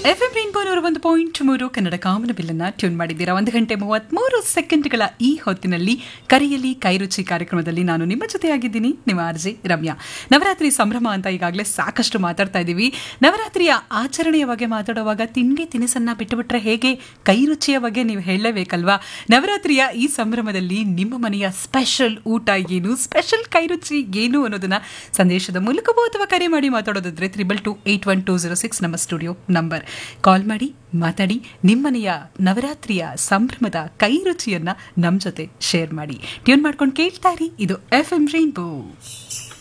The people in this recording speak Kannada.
ಎಫ್ ಎಂ ರೈನ್ಬೋ ನೂರ ಒಂದು ಪಾಯಿಂಟ್ ಮೂರು ಕನ್ನಡ ಕಾಮನ ಬಿಲ್ಲನ್ನ ಟ್ಯೂನ್ ಮಾಡಿದ್ದೀರಾ ಒಂದು ಗಂಟೆ ಮೂವತ್ಮೂರು ಸೆಕೆಂಡ್ಗಳ ಈ ಹೊತ್ತಿನಲ್ಲಿ ಕರೆಯಲಿ ಕೈರುಚಿ ಕಾರ್ಯಕ್ರಮದಲ್ಲಿ ನಾನು ನಿಮ್ಮ ಜೊತೆಯಾಗಿದ್ದೀನಿ ನಿಮ್ಮ ಆರ್ಜೆ ರಮ್ಯಾ ನವರಾತ್ರಿ ಸಂಭ್ರಮ ಅಂತ ಈಗಾಗಲೇ ಸಾಕಷ್ಟು ಮಾತಾಡ್ತಾ ಇದ್ದೀವಿ ನವರಾತ್ರಿಯ ಆಚರಣೆಯ ಬಗ್ಗೆ ಮಾತಾಡುವಾಗ ತಿಂಡಿ ತಿನಿಸನ್ನ ಬಿಟ್ಟುಬಿಟ್ರೆ ಹೇಗೆ ಕೈರುಚಿಯ ಬಗ್ಗೆ ನೀವು ಹೇಳಲೇಬೇಕಲ್ವಾ ನವರಾತ್ರಿಯ ಈ ಸಂಭ್ರಮದಲ್ಲಿ ನಿಮ್ಮ ಮನೆಯ ಸ್ಪೆಷಲ್ ಊಟ ಏನು ಸ್ಪೆಷಲ್ ಕೈರುಚಿ ಏನು ಅನ್ನೋದನ್ನ ಸಂದೇಶದ ಮೂಲಕವೋ ಅಥವಾ ಕರೆ ಮಾಡಿ ಮಾತಾಡೋದಾದ್ರೆ triple two eight one two zero six ನಮ್ಮ ಸ್ಟುಡಿಯೋ ನಂಬರ್ ಕಾಲ್ ಮಾಡಿ ಮಾತಾಡಿ ನಿಮ್ಮನೆಯ ನವರಾತ್ರಿಯ ಸಂಭ್ರಮದ ಕೈ ರುಚಿಯನ್ನ ನಮ್ಮ ಜೊತೆ ಶೇರ್ ಮಾಡಿ ಟ್ಯೂನ್ ಮಾಡ್ಕೊಂಡು ಕೇಳ್ತಾ ಇರಿ ಇದು ಎಫ್ ಎಂ ರೈನ್ಬೋ